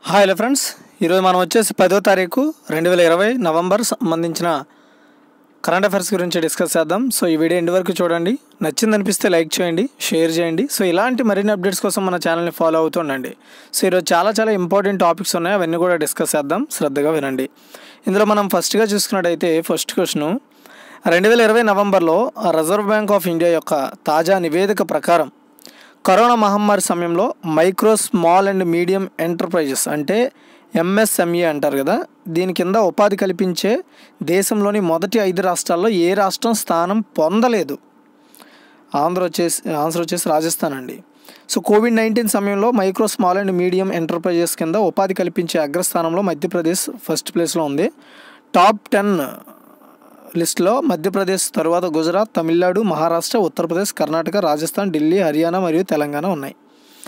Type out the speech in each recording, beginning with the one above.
hi hello friends ఈరోజు మనం వచ్చేసి పదో తారీఖు రెండు వేల ఇరవై నవంబర్ సంబంధించిన కరెంట్ అఫైర్స్ గురించి డిస్కస్ చేద్దాం సో ఈ వీడియో ఎండ్ వరకు చూడండి నచ్చింది అనిపిస్తే లైక్ చేయండి షేర్ చేయండి సో ఇలాంటి మరిన్ని అప్డేట్స్ కోసం మన ఛానల్ని ఫాలో అవుతూ ఉండండి సో ఈరోజు చాలా చాలా ఇంపార్టెంట్ టాపిక్స్ ఉన్నాయి అవన్నీ కూడా డిస్కస్ చేద్దాం శ్రద్ధగా వినండి ఇందులో మనం ఫస్ట్గా చూసుకున్నట్టయితే ఫస్ట్ క్వశ్చన్ రెండు వేల ఇరవై నవంబర్లో రిజర్వ్ బ్యాంక్ ఆఫ్ ఇండియా యొక్క తాజా నివేదిక ప్రకారం కరోనా మహమ్మారి సమయంలో micro small and medium enterprises అంటే ఎంఎస్ఎంఈ అంటారు కదా దీని కింద ఉపాధి కల్పించే దేశంలోని మొదటి ఐదు రాష్ట్రాల్లో ఏ రాష్ట్రం స్థానం పొందలేదు ఆంధ్ర వచ్చేసి ఆన్సర్ వచ్చేసి రాజస్థాన్ అండి సో కోవిడ్ నైన్టీన్ సమయంలో micro small and medium enterprises కింద ఉపాధి కల్పించే అగ్రస్థానంలో మధ్యప్రదేశ్ ఫస్ట్ ప్లేస్లో ఉంది టాప్ టెన్ లిస్ట్లో మధ్యప్రదేశ్ తర్వాత గుజరాత్ తమిళనాడు మహారాష్ట్ర ఉత్తరప్రదేశ్ కర్ణాటక రాజస్థాన్ ఢిల్లీ హర్యానా మరియు తెలంగాణ ఉన్నాయి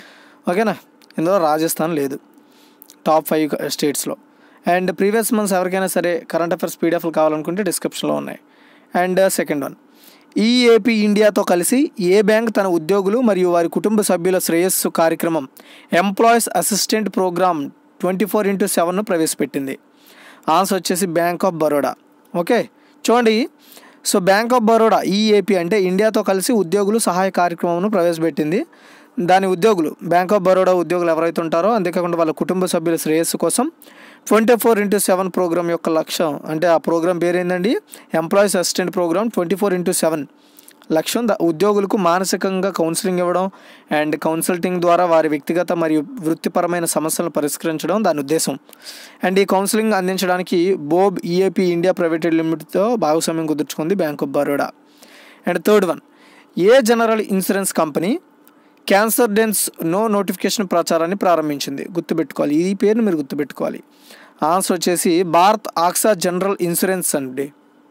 ఓకేనా ఇందులో రాజస్థాన్ లేదు టాప్ ఫైవ్ స్టేట్స్లో అండ్ ప్రీవియస్ మంత్స్ ఎవరికైనా సరే కరెంట్ అఫైర్స్ పీడిఎఫ్లు కావాలనుకుంటే డిస్క్రిప్షన్లో ఉన్నాయి అండ్ సెకండ్ వన్ ఈఏపీ ఇండియాతో కలిసి ఏ బ్యాంక్ తన ఉద్యోగులు మరియు వారి కుటుంబ సభ్యుల శ్రేయస్సు కార్యక్రమం employees assistant programme twenty four into సెవెన్ను ప్రవేశపెట్టింది ఆన్సర్ వచ్చేసి బ్యాంక్ ఆఫ్ బరోడా ఓకే చూడండి so bank of Baroda EAP అంటే ఇండియాతో కలిసి ఉద్యోగులు సహాయ కార్యక్రమంను ప్రవేశపెట్టింది దాని ఉద్యోగులు బ్యాంక్ ఆఫ్ బరోడా ఉద్యోగులు ఎవరైతే ఉంటారో అంతేకాకుండా వాళ్ళ కుటుంబ సభ్యుల శ్రేయస్సు కోసం twenty four into seven programme యొక్క లక్ష్యం అంటే ఆ ప్రోగ్రామ్ పేరు ఏంటండి employees assistant programme twenty four into seven లక్ష్యం ద- ఉద్యోగులకు మానసికంగా కౌన్సిలింగ్ ఇవ్వడం అండ్ కౌన్సిలింగ్ ద్వారా వారి వ్యక్తిగత మరియు వృత్తిపరమైన సమస్యలను పరిష్కరించడం దాని ఉద్దేశం అండ్ ఈ కౌన్సిలింగ్ అందించడానికి బోబ్ ఈఏపీ ఇండియా ప్రైవేట్ లిమిటెడ్తో భాగస్వామ్యం కుదుర్చుకుంది bank of Baroda and third one ఏ general insurance company cancer dens no notification ప్రచారాన్ని ప్రారంభించింది గుర్తుపెట్టుకోవాలి ఈ పేరుని మీరు గుర్తుపెట్టుకోవాలి ఆన్సర్ వచ్చేసి భారత్ ఆక్సా జనరల్ ఇన్సూరెన్స్ అండి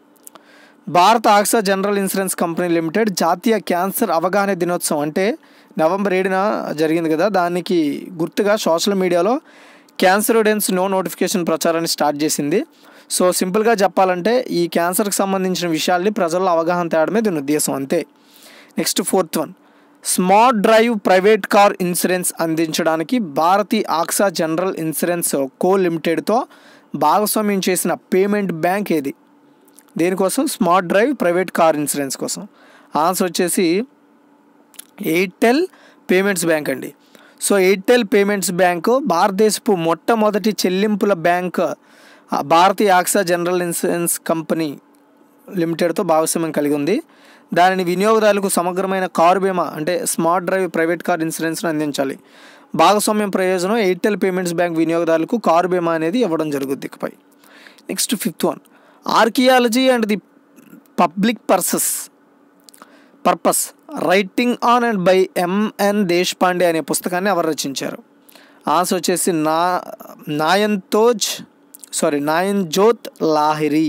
Bharat AXA general insurance company limited జాతీయ క్యాన్సర్ అవగాహన దినోత్సవం అంటే నవంబర్ ఏడున జరిగింది కదా దానికి గుర్తుగా సోషల్ మీడియాలో క్యాన్సర్ డెన్స్ నో నోటిఫికేషన్ ప్రచారాన్ని స్టార్ట్ చేసింది సో సింపుల్గా చెప్పాలంటే ఈ క్యాన్సర్కి సంబంధించిన విషయాల్ని ప్రజల్లో అవగాహన తేయడమే దీని ఉద్దేశం అంతే next fourth one smart drive private car insurance అందించడానికి Bharti AXA general insurance co లిమిటెడ్తో భాగస్వామ్యం చేసిన పేమెంట్ బ్యాంక్ ఏది దేనికోసం smart drive private car insurance కోసం ఆన్సర్ వచ్చేసి ఎయిర్టెల్ పేమెంట్స్ బ్యాంక్ అండి సో ఎయిర్టెల్ పేమెంట్స్ బ్యాంకు భారతదేశపు మొట్టమొదటి చెల్లింపుల బ్యాంక్ ఆ, భారతీయ ఆక్సా జనరల్ ఇన్సూరెన్స్ కంపెనీ లిమిటెడ్తో భాగస్వామ్యం కలిగి ఉంది దానిని వినియోగదారులకు సమగ్రమైన కారు బీమా అంటే స్మార్ట్ డ్రైవ్ ప్రైవేట్ కార్ ఇన్సూరెన్స్ను అందించాలి భాగస్వామ్యం ప్రయోజనం ఎయిర్టెల్ పేమెంట్స్ బ్యాంక్ వినియోగదారులకు కారు బీమా అనేది ఇవ్వడం జరుగుద్ది ఇకపై next fifth one archaeology and the public purses purpose writing on and by MN Deshpande అనే పుస్తకాన్ని ఎవరు రచించారు ఆన్సర్ వచ్చేసి నా నాయన్తోజ్ sorry Nayanjot Lahiri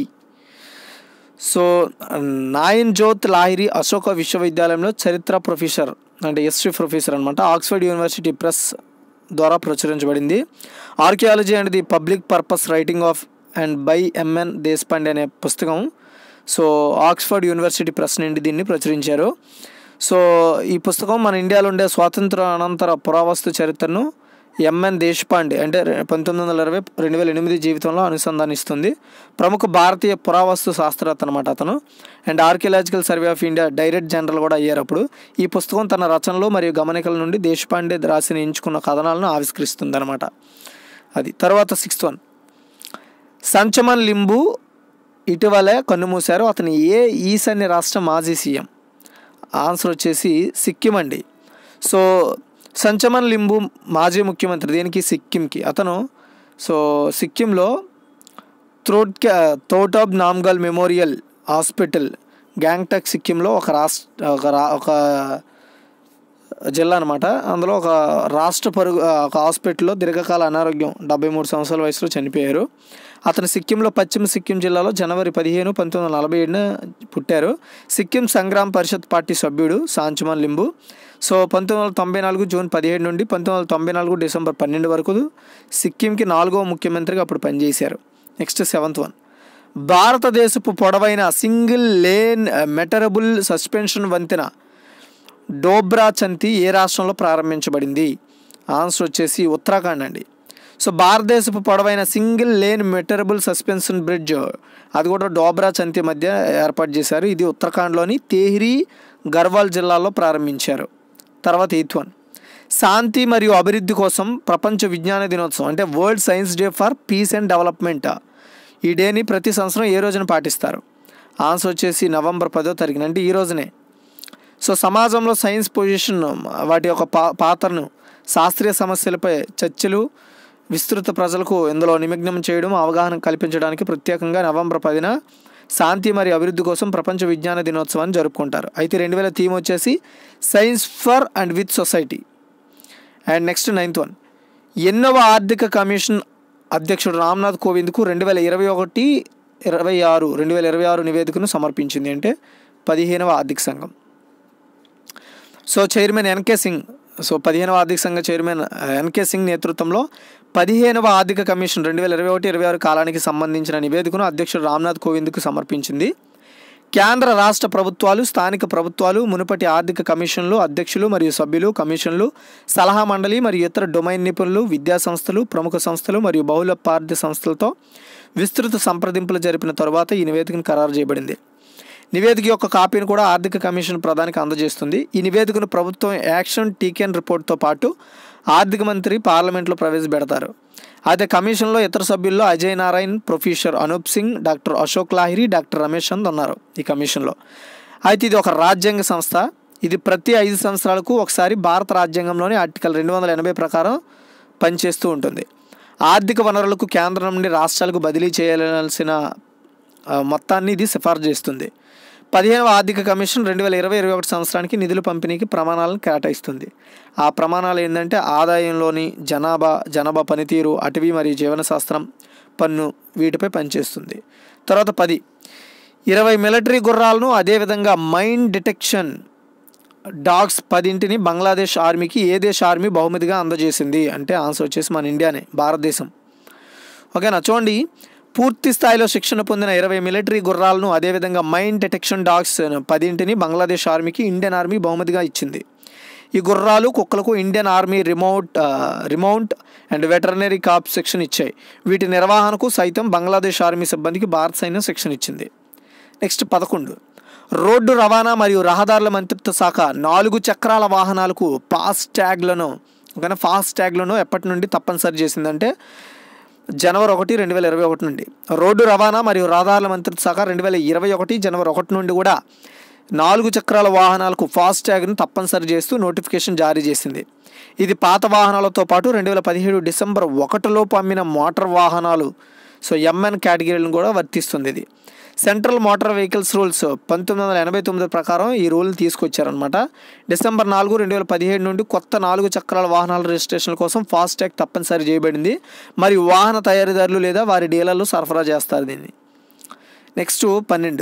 so Nayanjot Lahiri Ashoka విశ్వవిద్యాలయంలో చరిత్ర ప్రొఫెసర్ అంటే హిస్టరీ ప్రొఫెసర్ అనమాట ఆక్స్ఫర్డ్ యూనివర్సిటీ ప్రెస్ ద్వారా ప్రచురించబడింది archaeology and the public purpose writing of and by MN Deshpande అనే పుస్తకం సో ఆక్స్ఫర్డ్ యూనివర్సిటీ ప్రెస్ నుండి దీన్ని ప్రచురించారు సో ఈ పుస్తకం మన ఇండియాలో ఉండే స్వాతంత్ర అనంతర పురావస్తు చరిత్రను ఎంఎన్ దేశపాండే అంటే రె- పంతొమ్మిది వందల ఇరవై రెండు వేల ఎనిమిది జీవితంలో అనుసంధానిస్తుంది ప్రముఖ భారతీయ పురావస్తు శాస్త్రవేత్త అనమాట అతను and archaeological survey of India direct general కూడా అయ్యారు అప్పుడు ఈ పుస్తకం తన రచనలు మరియు గమనికల నుండి దేశపాండే రాసిన ఎంచుకున్న కథనాలను ఆవిష్కరిస్తుంది అనమాట అది తర్వాత సిక్స్త్ వన్ సంచమన్ లింబు ఇటీవలే కన్నుమూశారు అతను ఏ ఈశాన్య రాష్ట్ర మాజీ సీఎం ఆన్సర్ వచ్చేసి సిక్కిం అండి సో సంచమన్ లింబు మాజీ ముఖ్యమంత్రి దేనికి సిక్కింకి అతను సో సిక్కింలో త్రోట్ తోటాబ్ నామ్గల్ మెమోరియల్ హాస్పిటల్ గ్యాంగ్టక్ సిక్కింలో ఒక రాష్ట్ర ఒక రా ఒక జిల్లా అనమాట అందులో ఒక రాష్ట్ర పరుగు ఆ, ఒక హాస్పిటల్లో దీర్ఘకాల అనారోగ్యం డెబ్బై మూడు సంవత్సరాల వయసులో చనిపోయారు అతను సిక్కింలో పశ్చిమ సిక్కిం జిల్లాలో జనవరి పదిహేను పంతొమ్మిది వందల నలభై ఏడున పుట్టారు సిక్కిం సంగ్రామ్ పరిషత్ పార్టీ సభ్యుడు సాంచమన్ లింబు సో పంతొమ్మిది వందల తొంభై నాలుగు జూన్ పదిహేడు నుండి పంతొమ్మిది వందల తొంభై నాలుగు డిసెంబర్ పన్నెండు వరకు సిక్కింకి నాలుగవ ముఖ్యమంత్రిగా అప్పుడు పనిచేశారు నెక్స్ట్ సెవెంత్ వన్ భారతదేశపు పొడవైన సింగిల్ లేన్ మెటరబుల్ సస్పెన్షన్ వంతెన డోబ్రా చంతి ఏ రాష్ట్రంలో ప్రారంభించబడింది ఆన్సర్ వచ్చేసి ఉత్తరాఖండ్ అండి సో భారతదేశపు పొడవైన single lane motorable suspension bridge అది కూడా డోబ్రా చంతి మధ్య ఏర్పాటు చేశారు ఇది ఉత్తరాఖండ్లోని తేహ్రీ గర్వాల్ జిల్లాలో ప్రారంభించారు తర్వాత ఎయిత్ వన్ శాంతి మరియు అభివృద్ధి కోసం ప్రపంచ విజ్ఞాన దినోత్సవం అంటే world science day for peace and development ఈ డేని ప్రతి సంవత్సరం ఏ రోజున పాటిస్తారు ఆన్సర్ వచ్చేసి నవంబర్ పదో తారీఖున అంటే ఈ రోజునే సో సమాజంలో సైన్స్ పొజిషన్ వాటి యొక్క పా పాత్రను శాస్త్రీయ సమస్యలపై చర్చలు విస్తృత ప్రజలకు ఇందులో నిమగ్నం చేయడం అవగాహన కల్పించడానికి ప్రత్యేకంగా నవంబర్ పదిన శాంతి మరియు అభివృద్ధి కోసం ప్రపంచ విజ్ఞాన దినోత్సవాన్ని జరుపుకుంటారు అయితే రెండు వేల థీమ్ వచ్చేసి science for and with society and next ninth one ఎన్నవ ఆర్థిక కమిషన్ అధ్యక్షుడు రామ్నాథ్ కోవింద్కు రెండు వేల ఇరవై ఒకటి ఇరవై ఆరు రెండు వేల ఇరవై ఆరు నివేదికను సమర్పించింది అంటే పదిహేనవ ఆర్థిక సంఘం so chairman NK Singh so పదిహేనవ ఆర్థిక సంఘ చైర్మన్ ఎన్కే సింగ్ నేతృత్వంలో పదిహేనవ ఆర్థిక కమిషన్ రెండు వేల ఇరవై ఒకటి ఇరవై ఆరు కాలానికి సంబంధించిన నివేదికను అధ్యక్షుడు రామ్నాథ్ కోవింద్కు సమర్పించింది కేంద్ర రాష్ట్ర ప్రభుత్వాలు స్థానిక ప్రభుత్వాలు మునుపటి ఆర్థిక కమిషన్లు అధ్యక్షులు మరియు సభ్యులు కమిషన్లు సలహా మండలి మరియు ఇతర డొమైన్ నిపుణులు విద్యా సంస్థలు ప్రముఖ సంస్థలు మరియు బహుళ పార్థిక సంస్థలతో విస్తృత సంప్రదింపులు జరిపిన తరువాత ఈ నివేదికను ఖరారు చేయబడింది నివేదిక యొక్క కాపీని కూడా ఆర్థిక కమిషన్ ప్రధానికి అందజేస్తుంది ఈ నివేదికను ప్రభుత్వం యాక్షన్ టీకెన్ రిపోర్ట్తో పాటు ఆర్థిక మంత్రి పార్లమెంట్లో ప్రవేశపెడతారు అయితే కమిషన్లో ఇతర సభ్యుల్లో Ajay Narayan professor Anoop Singh doctor Ashok Lahiri doctor Ramesh Chand ఉన్నారు ఈ కమిషన్లో అయితే ఇది ఒక రాజ్యాంగ సంస్థ ఇది ప్రతి ఐదు సంవత్సరాలకు ఒకసారి భారత రాజ్యాంగంలోని ఆర్టికల్ రెండు వందల ఎనభై ప్రకారం పనిచేస్తూ ఉంటుంది ఆర్థిక వనరులకు కేంద్రం నుండి రాష్ట్రాలకు బదిలీ చేయాల్సిన ఆ, మొత్తాన్ని ఇది సిఫార్సు చేస్తుంది పదిహేనవ ఆర్థిక కమిషన్ రెండు వేల ఇరవై ఇరవై ఒకటి సంవత్సరానికి నిధుల పంపిణీకి ప్రమాణాలను కేటాయిస్తుంది ఆ ప్రమాణాలు ఏంటంటే ఆదాయంలోని జనాభా జనాభా పనితీరు అటవీ మరియు జీవనశాస్త్రం పన్ను వీటిపై పనిచేస్తుంది తర్వాత పది ఇరవై మిలిటరీ గుర్రాలను అదేవిధంగా మైండ్ డిటెక్షన్ డాగ్స్ పదింటిని బంగ్లాదేశ్ ఆర్మీకి ఏ దేశ ఆర్మీ బహుమతిగా అందజేసింది అంటే ఆన్సర్ వచ్చేసి మన ఇండియానే భారతదేశం ఓకేనా చూడండి పూర్తి స్థాయిలో శిక్షణ పొందిన ఇరవై మిలిటరీ గుర్రాలను అదేవిధంగా మైండ్ డిటెక్షన్ డాగ్స్ పదింటిని బంగ్లాదేశ్ ఆర్మీకి ఇండియన్ ఆర్మీ బహుమతిగా ఇచ్చింది ఈ గుర్రాలు కుక్కలకు ఇండియన్ ఆర్మీ రిమోట్ ఆ, రిమౌంట్ అండ్ వెటర్నరీ కాప్ శిక్షణ ఇచ్చాయి వీటి నిర్వహణకు సైతం బంగ్లాదేశ్ ఆర్మీ సిబ్బందికి భారత సైన్యం శిక్షణ ఇచ్చింది నెక్స్ట్ పదకొండు రోడ్డు రవాణా మరియు రహదారుల మంత్రిత్వ శాఖ నాలుగు చక్రాల వాహనాలకు ఫాస్ట్ ట్యాగ్లను ఓకేనా ఫాస్ట్ ట్యాగ్లను ఎప్పటి నుండి తప్పనిసరి చేసిందంటే జనవరి ఒకటి రెండు వేల ఇరవై ఒకటి నుండి రోడ్డు రవాణా మరియు రహదారుల మంత్రిత్వ శాఖ రెండు వేల ఇరవై ఒకటి జనవరి ఒకటి నుండి కూడా నాలుగు చక్రాల వాహనాలకు ఫాస్ట్ ట్యాగ్ను తప్పనిసరి చేస్తూ నోటిఫికేషన్ జారీ చేసింది ఇది పాత వాహనాలతో పాటు రెండు వేల పదిహేడు డిసెంబర్ ఒకటిలోపు అమ్మిన మోటార్ వాహనాలు సో ఎంఎన్ కేటగిరీలను కూడా వర్తిస్తుంది ఇది సెంట్రల్ మోటార్ వెహికల్స్ రూల్స్ పంతొమ్మిది వందల ఎనభై తొమ్మిది ప్రకారం ఈ రూల్ని తీసుకొచ్చారనమాట డిసెంబర్ నాలుగు రెండు వేల పదిహేడు నుండి కొత్త నాలుగు చక్రాల వాహనాల రిజిస్ట్రేషన్ కోసం ఫాస్ట్ ట్యాగ్ తప్పనిసరి చేయబడింది మరియు వాహన తయారీదారులు లేదా వారి డీలర్లు సరఫరా చేస్తారు దీన్ని నెక్స్ట్ పన్నెండు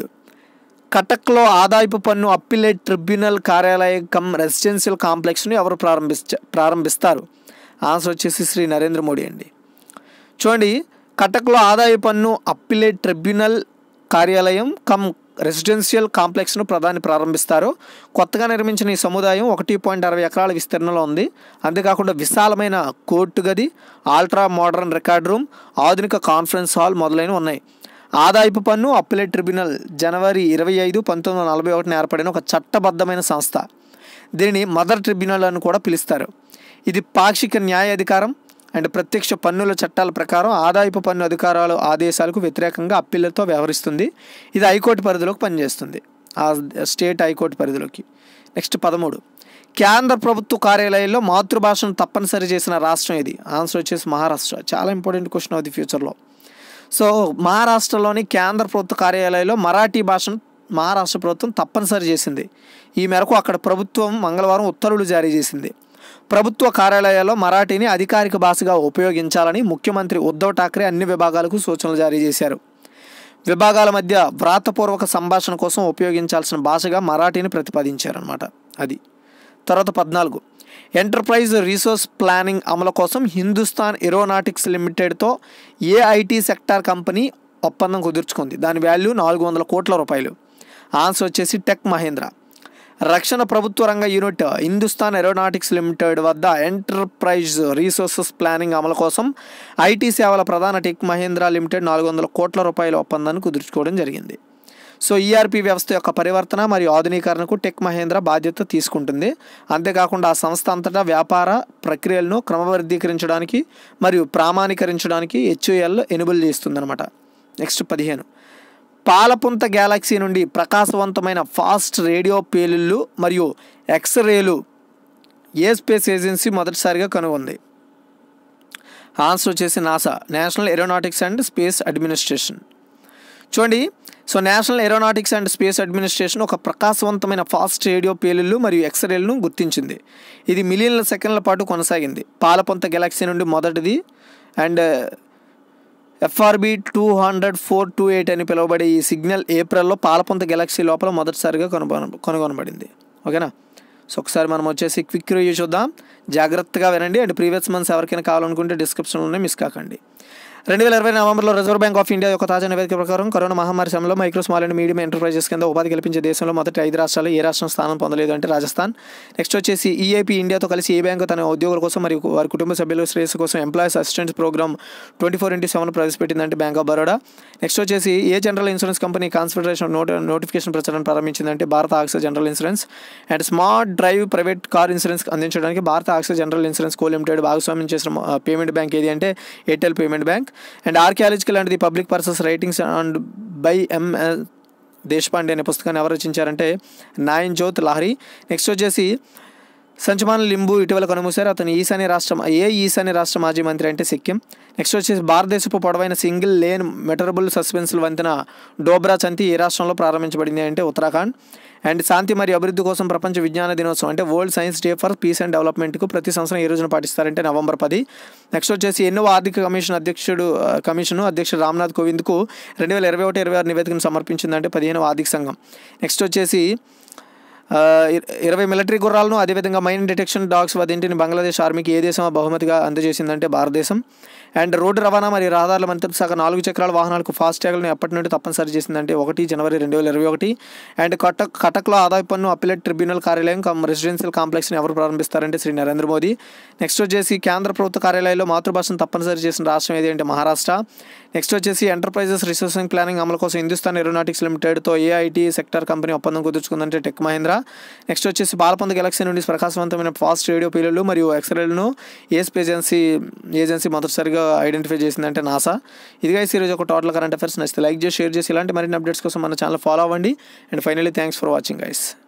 కటక్లో ఆదాయపు పన్ను అప్పిలేట్ ట్రిబ్యునల్ కార్యాలయ కమ్ రెసిడెన్షియల్ కాంప్లెక్స్ని ఎవరు ప్రారంభించ ప్రారంభిస్తారు ఆన్సర్ వచ్చేసి శ్రీ నరేంద్ర మోడీ అండి చూడండి కటక్లో ఆదాయ పన్ను అప్పిలేట్ ట్రిబ్యునల్ కార్యాలయం కమ్ రెసిడెన్షియల్ కాంప్లెక్స్ను ప్రధాని ప్రారంభిస్తారు కొత్తగా నిర్మించిన ఈ సముదాయం ఒకటి పాయింట్ అరవై ఎకరాల విస్తీర్ణంలో ఉంది అంతేకాకుండా విశాలమైన కోర్టు గది ఆల్ట్రా మోడర్న్ రికార్డ్ రూమ్ ఆధునిక కాన్ఫరెన్స్ హాల్ మొదలైనవి ఉన్నాయి ఆదాయపు పన్ను అప్పిలేట్ ట్రిబ్యునల్ జనవరి ఇరవై ఐదు పంతొమ్మిది వందల నలభై ఒకటిన ఏర్పడిన ఒక చట్టబద్ధమైన సంస్థ దీనిని మదర్ ట్రిబ్యునల్ అని కూడా పిలుస్తారు ఇది పాక్షిక న్యాయ అధికారం అండ్ ప్రత్యక్ష పన్నుల చట్టాల ప్రకారం ఆదాయపు పన్ను అధికారాలు ఆదేశాలకు వ్యతిరేకంగా అప్పీళ్లతో వ్యవహరిస్తుంది ఇది హైకోర్టు పరిధిలోకి పనిచేస్తుంది ఆ స్టేట్ హైకోర్టు పరిధిలోకి నెక్స్ట్ పదమూడు కేంద్ర ప్రభుత్వ కార్యాలయాల్లో మాతృభాషను తప్పనిసరి చేసిన రాష్ట్రం ఇది ఆన్సర్ వచ్చేసి మహారాష్ట్ర చాలా ఇంపార్టెంట్ క్వశ్చన్ అవుతుంది ఫ్యూచర్లో సో మహారాష్ట్రలోని కేంద్ర ప్రభుత్వ కార్యాలయంలో మరాఠీ భాషను మహారాష్ట్ర ప్రభుత్వం తప్పనిసరి చేసింది ఈ మేరకు అక్కడ ప్రభుత్వం మంగళవారం ఉత్తర్వులు జారీ చేసింది ప్రభుత్వ కార్యాలయాల్లో మరాఠీని అధికారిక భాషగా ఉపయోగించాలని ముఖ్యమంత్రి ఉద్ధవ్ ఠాక్రే అన్ని విభాగాలకు సూచనలు జారీ చేశారు విభాగాల మధ్య వ్రాతపూర్వక సంభాషణ కోసం ఉపయోగించాల్సిన భాషగా మరాఠీని ప్రతిపాదించారనమాట అది తర్వాత పద్నాలుగు ఎంటర్ప్రైజ్ రీసోర్స్ ప్లానింగ్ అమలు కోసం హిందుస్థాన్ ఏరోనాటిక్స్ లిమిటెడ్తో ఏఐటీ సెక్టార్ కంపెనీ ఒప్పందం కుదుర్చుకుంది దాని వాల్యూ నాలుగు వందల కోట్ల రూపాయలు ఆన్సర్ వచ్చేసి టెక్ మహేంద్ర రక్షణ ప్రభుత్వ రంగ యూనిట్ హిందుస్థాన్ ఏరోనాటిక్స్ లిమిటెడ్ వద్ద ఎంటర్ప్రైజ్ రీసోర్సెస్ ప్లానింగ్ అమలు కోసం ఐటీ సేవల ప్రధాన టెక్ మహేంద్ర లిమిటెడ్ నాలుగు వందల కోట్ల రూపాయల ఒప్పందాన్ని కుదుర్చుకోవడం జరిగింది సో ఈఆర్పి వ్యవస్థ యొక్క పరివర్తన మరియు ఆధునీకరణకు టెక్ మహేంద్ర బాధ్యత తీసుకుంటుంది అంతేకాకుండా ఆ సంస్థ అంతటా వ్యాపార ప్రక్రియలను క్రమబద్ధీకరించడానికి మరియు ప్రామాణీకరించడానికి హెచ్యుఎల్ ఎనుబుల్ చేస్తుందన్నమాట నెక్స్ట్ పదిహేను పాలపుంత గ్యాలక్సీ నుండి ప్రకాశవంతమైన ఫాస్ట్ రేడియో పేలుళ్ళు మరియు ఎక్స్రేలు ఏ స్పేస్ ఏజెన్సీ మొదటిసారిగా కనుగొంది ఆన్సర్ వచ్చేసి NASA national aeronautics and space administration చూడండి so national aeronautics and space administration ఒక ప్రకాశవంతమైన ఫాస్ట్ రేడియో పేలుళ్ళు మరియు ఎక్స్రేలను గుర్తించింది ఇది మిలియన్ల సెకండ్ల పాటు కొనసాగింది పాలపొంత గెలాక్సీ నుండి మొదటిది and FRB two hundred four two eight అని పిలువబడే ఈ సిగ్నల్ ఏప్రిల్లో పాలపొంత గెలాక్సీ లోపల మొదటిసారిగా కనుగొన కనుగొనబడింది ఓకేనా సో ఒకసారి మనం వచ్చేసి క్విక్ రివ్యూ చూద్దాం జాగ్రత్తగా వినండి అండ్ ప్రీవియస్ మంత్స్ ఎవరికైనా కావాలనుకుంటే డిస్క్రిప్షన్లోనే మిస్ కాకండి రెండు వేల ఇరవై నవంబర్లో రిజర్వ్ బ్యాంక్ ఆఫ్ ఇండియా యొక్క తాజా నివేదిక ప్రకారం కరోనా మహమ్మారి సమయంలో micro small and medium enterprises కింద ఉపాధి కల్పించే దేశంలో మొదటి ఐదు రాష్ట్రాలు ఏ రాష్ట్రం స్థానం పొందలేదు అంటే రాజస్థాన్ నెక్స్ట్ వచ్చేసి ఈఐపీ ఇండియాతో కలిసి ఏ బ్యాంకు తన ఉద్యోగుల కోసం మరియు వారి కుటుంబ సభ్యుల శ్రేయస్సు కోసం employees assistant programme twenty four into seven ప్రవేశపెట్టిందంటే బ్యాంక్ ఆఫ్ బరోడా నెక్స్ట్ వచ్చేసి ఏ general insurance company confederation note notification ప్రచారం ప్రారంభించిందంటే Bharat oxygen general insurance and smart drive private car insurance అందించడానికి Bharat oxygen general insurance co limited భాగస్వామ్యం చేసిన పేమెంట్ బ్యాంక్ ఏది అంటే Airtel payment bank and archaeological and the public persons writings and by M Deshpande అనే పుస్తకాన్ని ఎవరు రచించారంటే నాయన్ జ్యోత్ లహరి నెక్స్ట్ వచ్చేసి సంచమాన్ లింబు ఇటీవల కనుమూశారు అతను ఈశాన్య రాష్ట్రం ఏ ఈశాన్య రాష్ట్ర మాజీ మంత్రి అంటే సిక్కిం నెక్స్ట్ వచ్చేసి భారతదేశపు పొడవైన సింగిల్ లేన్ మెటరబుల్ సస్పెన్సుల వంతెన డోబ్రా చంతి ఏ రాష్ట్రంలో ప్రారంభించబడింది అంటే ఉత్తరాఖండ్ అండ్ శాంతి మరియు అభివృద్ధి కోసం ప్రపంచ విజ్ఞాన దినోత్సవం అంటే world science day for peace and డెవలప్మెంట్కు ప్రతి సంవత్సరం ఏ రోజున పాటిస్తారంటే నవంబర్ పది నెక్స్ట్ వచ్చేసి ఎన్నో ఆర్థిక కమిషన్ అధ్యక్షుడు కమిషను అధ్యక్షుడు రామ్నాథ్ కోవింద్కు రెండు వేల ఇరవై ఒకటి ఇరవై ఆరు నివేదికను సమర్పించిందంటే పదిహేనవ ఆర్థిక సంఘం నెక్స్ట్ వచ్చేసి ఇరవై మిలిటరీ గుర్రాలను అదేవిధంగా మైన్ డిటెక్షన్ డాగ్స్ వదింటిని బంగ్లాదేశ్ ఆర్మీకి ఏ దేశం బహుమతిగా అందజేసిందంటే భారతదేశం అండ్ రోడ్డు రవాణా మరియు రహదారుల మంత్రిత్వ శాఖ నాలుగు చక్రాల వాహనాలకు ఫాస్ట్ ట్యాగ్లను ఎప్పటి నుండి తప్పనిసరి చేసిందంటే ఒకటి జనవరి రెండు వేల ఇరవై ఒకటి అండ్ కటక్ కటక్లో ఆదాయ పన్ను అప్పిలేట్ ట్రిబ్యునల్ కార్యాలయం కమ్ రెసిడెన్షియల్ కాంప్లెక్స్ని ఎవరు ప్రారంభిస్తారంటే శ్రీ నరేంద్ర మోదీ నెక్స్ట్ వచ్చేసి కేంద్ర ప్రభుత్వ కార్యాలయంలో మాతృభాషను తప్పనిసరి చేసిన రాష్ట్రం ఏది అంటే మహారాష్ట్ర నెక్స్ట్ వచ్చేసి ఎంటర్ప్రైజెస్ రిసోర్సింగ్ ప్లానింగ్ అమలు కోసం హిందుస్థాన్ ఏరోనాటిక్స్ లిమిటెడ్తో ఏఐటీ సెక్టర్ కంపెనీ ఒప్పందం కుదుర్చుకుందంటే టెక్ మహేంద్ర నెక్స్ట్ వచ్చేసి బాలపంద గెలాక్సీ నుండి ప్రకాశవంతమైన ఫాస్ట్ రేడియో పీలలు మరియు ఎక్స్రేలను ఏ స్పేస్ ఏజెన్సీ ఏజెన్సీ మొదటిసారిగా ఐడెంటిఫై చేసిందంటే నాసా ఇదిగా ఈరోజు ఒక టోటల్ కరెంట్ అఫేర్స్ నచ్చితే లైక్ చేసి షేర్ చేసి ఇలాంటి మరిన్ని అప్డేట్స్ కోసం మన ఛానల్ ఫాలో అవ్వండి and finally thanks for watching guys